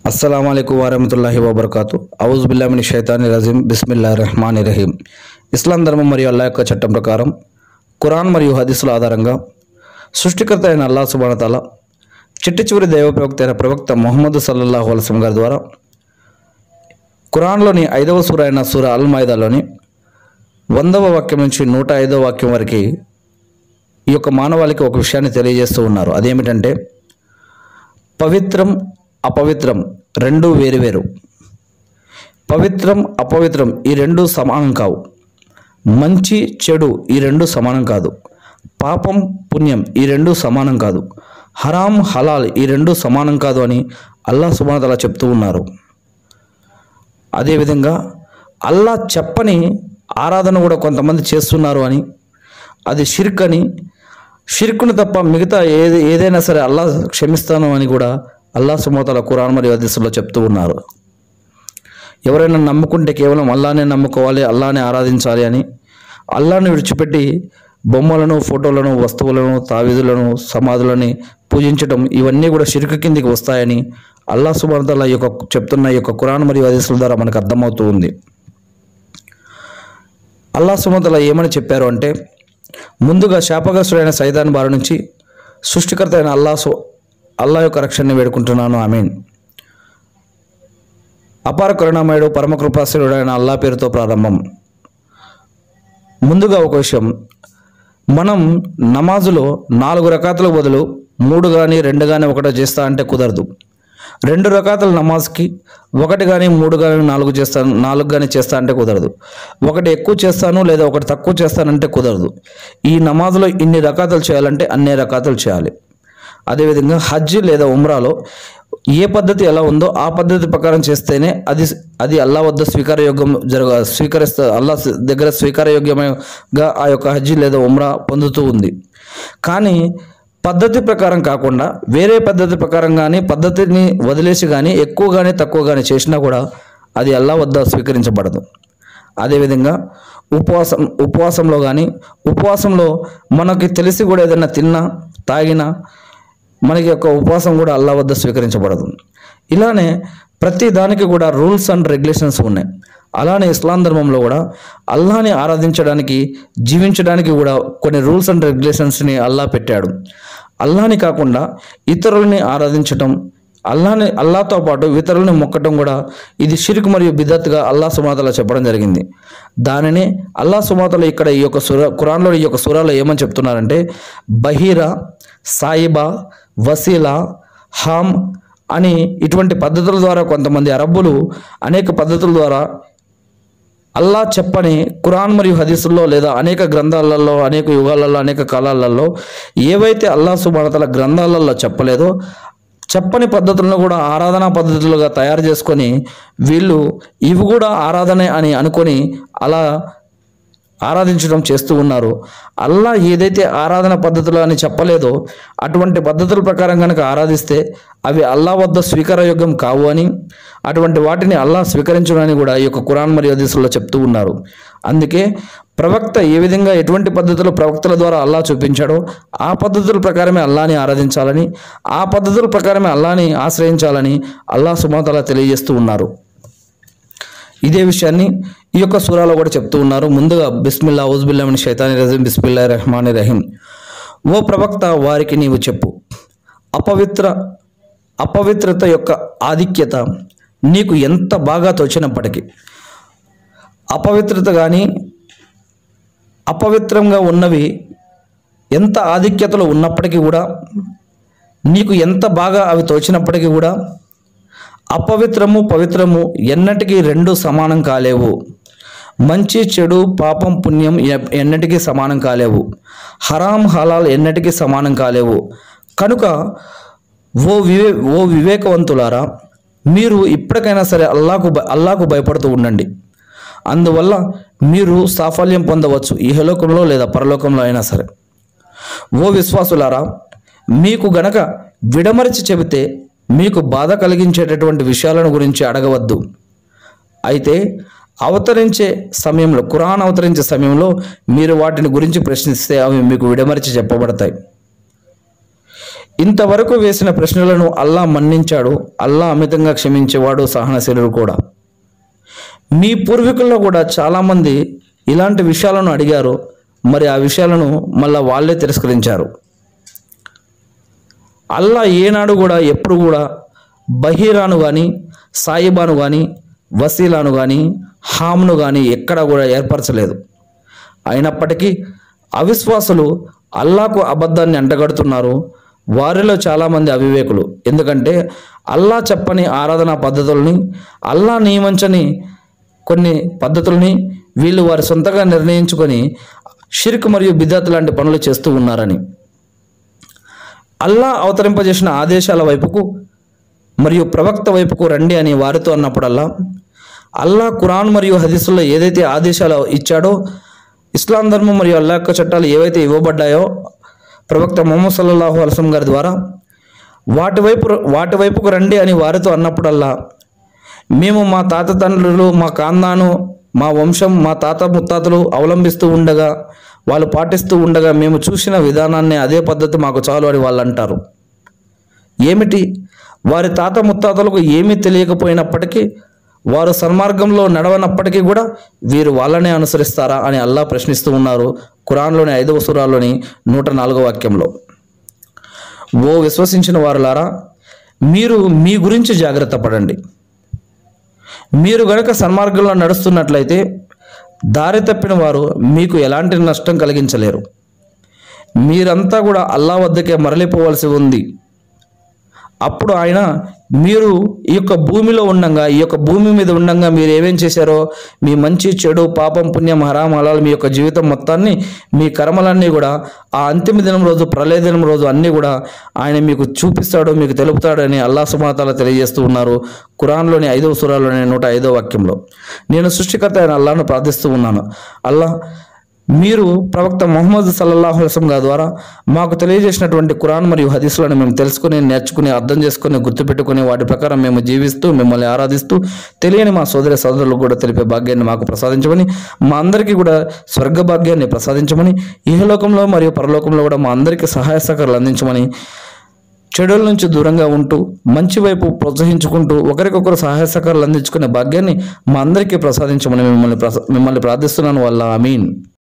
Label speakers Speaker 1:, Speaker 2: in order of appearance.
Speaker 1: అస్సలం అయికు వరహమతుల్లాహి వబర్కాతు అవుజ్ బిల్లామిని షైతాని రజీం బిస్మిల్లా రెహమాన్ రహీం ఇస్లాం ధర్మం మరియు అల్లా యొక్క చట్టం ప్రకారం ఖురాన్ మరియు హదీసుల ఆధారంగా సృష్టికర్త అయిన అల్లా సుబానతాల చిట్ట చివరి దైవ ప్రవక్త అయిన ప్రవక్త మొహమ్మద్ సల్లల్లాహు అలసం గారి ద్వారా ఖురాన్లోని ఐదవ సూర అయిన సూర అల్ మైదాలోని వందవ వాక్యం నుంచి నూట ఐదవ వాక్యం వరకు ఈ యొక్క మానవాళికి ఒక విషయాన్ని తెలియజేస్తూ ఉన్నారు అదేమిటంటే పవిత్రం అపవిత్రం రెండు వేరువేరు పవిత్రం అపవిత్రం ఈ రెండు సమానం కావు మంచి చెడు ఈ రెండు సమానం కాదు పాపం పుణ్యం ఈ రెండు సమానం కాదు హరాం హలాల్ ఈ రెండు సమానం కాదు అని అల్లా సుబానతలా చెప్తూ ఉన్నారు అదేవిధంగా అల్లా చెప్పని ఆరాధన కూడా కొంతమంది చేస్తున్నారు అని అది షిర్క్ అని షిర్కును తప్ప మిగతా ఏది ఏదైనా సరే అల్లా క్షమిస్తాను అని కూడా అల్లా సుమోతల ఖురాన్ మరియు హదీసుల్లో చెప్తూ ఉన్నారు ఎవరైనా నమ్ముకుంటే కేవలం అల్లానే నమ్ముకోవాలి అల్లానే ఆరాధించాలి అని అల్లాని విడిచిపెట్టి బొమ్మలను ఫోటోలను వస్తువులను తావీదులను సమాధులని పూజించడం ఇవన్నీ కూడా షిర్కు కిందికి వస్తాయని అల్లా సుబానతల యొక్క చెప్తున్న ఈ యొక్క ఖురాన్ మరియు హదీసుల ద్వారా మనకు అర్థమవుతూ ఉంది అల్లా సుమతల ఏమని చెప్పారు అంటే ముందుగా శాపగ్రస్తుడైన సైదాన్ బారి నుంచి సృష్టికర్త అయిన అల్లా సు అల్లా యొక్క రక్షణని వేడుకుంటున్నాను ఆమీన్ అపార కరుణామయుడు పరమకృపాశీలుడైన అల్లా పేరుతో ప్రారంభం ముందుగా ఒక విషయం మనం నమాజులో నాలుగు రకాతుల బదులు మూడు కానీ రెండు కానీ ఒకటో చేస్తా అంటే కుదరదు రెండు రకాతుల నమాజ్కి ఒకటి కానీ మూడు కానీ నాలుగు చేస్తాను నాలుగు కానీ చేస్తా అంటే కుదరదు ఒకటి ఎక్కువ చేస్తాను లేదా ఒకటి తక్కువ చేస్తానంటే కుదరదు ఈ నమాజ్లో ఇన్ని రకాతులు చేయాలంటే అన్ని రకాతులు చేయాలి అదేవిధంగా హజ్ లేదా ఉమ్రాలో ఏ పద్ధతి ఎలా ఉందో ఆ పద్ధతి ప్రకారం చేస్తేనే అది అది అల్లా వద్ద స్వీకారయోగ్యం జరగ స్వీకరిస్తా అల్లా దగ్గర స్వీకారయోగ్యంగా ఆ యొక్క హజ్ లేదా ఉమ్రా పొందుతూ ఉంది కానీ పద్ధతి ప్రకారం కాకుండా వేరే పద్ధతి ప్రకారం కానీ పద్ధతిని వదిలేసి కానీ ఎక్కువ కానీ తక్కువ కానీ చేసినా కూడా అది అల్లా వద్ద స్వీకరించబడదు అదేవిధంగా ఉపవాసం ఉపవాసంలో కానీ ఉపవాసంలో మనకి తెలిసి కూడా ఏదైనా తిన్నా తాగినా మనకి యొక్క ఉపవాసం కూడా అల్లా వద్ద స్వీకరించబడదు ఇలానే ప్రతి దానికి కూడా రూల్స్ అండ్ రెగ్యులేషన్స్ ఉన్నాయి అలానే ఇస్లాం ధర్మంలో కూడా అల్లాని ఆరాధించడానికి జీవించడానికి కూడా కొన్ని రూల్స్ అండ్ రెగ్యులేషన్స్ని అల్లా పెట్టాడు అల్లాని కాకుండా ఇతరులని ఆరాధించటం అల్లాని అల్లాతో పాటు ఇతరులని మొక్కటం కూడా ఇది షిర్క్ మరియు బిదత్గా అల్లా సుమాతలో చెప్పడం జరిగింది దానిని అల్లా సుమాతలో ఇక్కడ ఈ యొక్క సుర ఖురాన్లో ఈ యొక్క సురాలో ఏమని చెప్తున్నారంటే బహీరా సాయిబా వసీలా హామ్ అని ఇటువంటి పద్ధతుల ద్వారా కొంతమంది అరబ్బులు అనేక పద్ధతుల ద్వారా అల్లా చెప్పని ఖురాన్ మరియు హదీసుల్లో లేదా అనేక గ్రంథాలలో అనేక యుగాలలో అనేక కాలాలలో ఏవైతే అల్లా సుబానతల గ్రంథాలలో చెప్పలేదో చెప్పని పద్ధతులను కూడా ఆరాధనా పద్ధతులుగా తయారు చేసుకొని వీళ్ళు ఇవి కూడా ఆరాధనే అని అనుకొని అలా ఆరాధించడం చేస్తూ ఉన్నారు అల్లా ఏదైతే ఆరాధన పద్ధతులు అని చెప్పలేదో అటువంటి పద్ధతుల ప్రకారం కనుక ఆరాధిస్తే అవి అల్లా వద్ద స్వీకారయోగ్యం కావు అని అటువంటి వాటిని అల్లా స్వీకరించడని కూడా ఈ యొక్క కురాన్ మరియు హదీసుల్లో చెప్తూ ఉన్నారు అందుకే ప్రవక్త ఏ విధంగా ఎటువంటి పద్ధతులు ప్రవక్తల ద్వారా అల్లా చూపించాడో ఆ పద్ధతుల ప్రకారమే అల్లాని ఆరాధించాలని ఆ పద్ధతుల ప్రకారమే అల్లాని ఆశ్రయించాలని అల్లా సుమాతలా తెలియజేస్తూ ఉన్నారు ఇదే విషయాన్ని ఈ యొక్క సూరాలో కూడా చెప్తూ ఉన్నారు ముందుగా బిస్మిల్లా ఔజ్బిల్లామిని షైతాని రజీం బిస్మిల్లా రెహమాని రహీం ఓ ప్రవక్త వారికి నీవు చెప్పు అపవిత్ర అపవిత్రత యొక్క ఆధిక్యత నీకు ఎంత బాగా తోచినప్పటికీ అపవిత్రత కానీ అపవిత్రంగా ఉన్నవి ఎంత ఆధిక్యతలో ఉన్నప్పటికీ కూడా నీకు ఎంత బాగా అవి తోచినప్పటికీ కూడా అపవిత్రము పవిత్రము ఎన్నటికీ రెండు సమానం కాలేవు మంచి చెడు పాపం పుణ్యం ఎ- ఎన్నటికీ సమానం కాలేవు హరాం హలాల్ ఎన్నటికీ సమానం కాలేవు కనుక ఓ వివే ఓ వివేకవంతులారా మీరు ఇప్పటికైనా సరే అల్లాకు భ- అల్లాకు భయపడుతూ ఉండండి అందువల్ల మీరు సాఫల్యం పొందవచ్చు ఇహలోకంలో లేదా పరలోకంలో అయినా సరే ఓ విశ్వాసులారా మీకు గనక విడమరిచి చెబితే మీకు బాధ కలిగించేటటువంటి విషయాలను గురించి అడగవద్దు అయితే అవతరించే సమయంలో ఖురాన్ అవతరించే సమయంలో మీరు వాటిని గురించి ప్రశ్నిస్తే అవి మీకు విడమరిచి చెప్పబడతాయి ఇంతవరకు వేసిన ప్రశ్నలను అల్లా మన్నించాడు అల్లా అమితంగా క్షమించేవాడు సహనశీలుడు కూడా మీ పూర్వీకుల్లో కూడా చాలామంది ఇలాంటి విషయాలను అడిగారు మరి ఆ విషయాలను మళ్ళా వాళ్ళే తిరస్కరించారు అల్లా ఏనాడు కూడా ఎప్పుడు కూడా బహీరాను కానీ సాయిబాను కానీ వసీలాను కానీ హామ్ను కానీ ఎక్కడ కూడా ఏర్పరచలేదు అయినప్పటికీ అవిశ్వాసులు అల్లాకు అబద్ధాన్ని అంటగడుతున్నారు వారిలో చాలామంది అవివేకులు ఎందుకంటే అల్లా చెప్పని ఆరాధనా పద్ధతుల్ని అల్లా నియమించని కొన్ని పద్ధతుల్ని వీళ్ళు వారి సొంతంగా నిర్ణయించుకొని షిర్క్ మరియు బిద్దత్ లాంటి పనులు చేస్తూ ఉన్నారని అల్లా అవతరింపజేసిన ఆదేశాల వైపుకు మరియు ప్రవక్త వైపుకు రండి అని వారితో అన్నప్పుడల్లా అల్లా ఖురాన్ మరియు హదీసుల్లో ఏదైతే ఆదేశాలు ఇచ్చాడో ఇస్లాం ధర్మం మరియు అల్లా యొక్క చట్టాలు ఏవైతే ఇవ్వబడ్డాయో ప్రవక్త మొహమ్మద్ సల్లల్లాహు అలసం గారి ద్వారా వాటి వైపు వాటి వైపుకు రండి అని వారితో అన్నప్పుడల్లా మేము మా తాత తండ్రులు మా కాందాను మా వంశం మా తాత ముత్తాతలు అవలంబిస్తూ ఉండగా వాళ్ళు పాటిస్తూ ఉండగా మేము చూసిన విధానాన్ని అదే పద్ధతి మాకు చాలు అని వాళ్ళు అంటారు ఏమిటి వారి తాత ముత్తాతలకు ఏమీ తెలియకపోయినప్పటికీ వారు సన్మార్గంలో నడవనప్పటికీ కూడా వీరు వాళ్ళనే అనుసరిస్తారా అని అల్లా ప్రశ్నిస్తూ ఉన్నారు ఖురాన్లోని ఐదవ సురాల్లోని నూట నాలుగో వాక్యంలో ఓ విశ్వసించిన వారులారా మీరు మీ గురించి జాగ్రత్త పడండి మీరు గనక సన్మార్గంలో నడుస్తున్నట్లయితే దారి తప్పిన వారు మీకు ఎలాంటి నష్టం కలిగించలేరు మీరంతా కూడా అల్లా వద్దకే మరలిపోవలసి ఉంది అప్పుడు ఆయన మీరు ఈ యొక్క భూమిలో ఉండంగా ఈ యొక్క భూమి మీద ఉండంగా మీరు ఏమేం చేశారో మీ మంచి చెడు పాపం పుణ్యం హరాం హలాలు మీ యొక్క జీవితం మొత్తాన్ని మీ కర్మలన్నీ కూడా ఆ అంతిమ దినం రోజు ప్రళయ దినం రోజు అన్నీ కూడా ఆయన మీకు చూపిస్తాడు మీకు తెలుపుతాడని అల్లా సుమాతాల తెలియజేస్తూ ఉన్నారు ఖురాన్లోని ఐదవ సురాలోని నూట ఐదవ వాక్యంలో నేను సృష్టికర్త అయిన అల్లాను ప్రార్థిస్తూ ఉన్నాను అల్లా మీరు ప్రవక్త మొహమ్మద్ సల్లల్లాహు అలసం గారి ద్వారా మాకు తెలియజేసినటువంటి ఖురాన్ మరియు హదీసులను మేము తెలుసుకుని నేర్చుకుని అర్థం చేసుకుని గుర్తుపెట్టుకుని వాటి ప్రకారం మేము జీవిస్తూ మిమ్మల్ని ఆరాధిస్తూ తెలియని మా సోదరి సోదరులకు కూడా తెలిపే భాగ్యాన్ని మాకు ప్రసాదించమని మా అందరికీ కూడా స్వర్గ భాగ్యాన్ని ప్రసాదించమని ఇహలోకంలో మరియు పరలోకంలో కూడా మా అందరికీ సహాయ సహకారాలు అందించమని చెడుల నుంచి దూరంగా ఉంటూ మంచి వైపు ప్రోత్సహించుకుంటూ ఒకరికొకరు సహాయ సహకారాలు అందించుకునే భాగ్యాన్ని మా అందరికీ ప్రసాదించమని మిమ్మల్ని ప్రస మిమ్మల్ని ప్రార్థిస్తున్నాను వల్ల అమీన్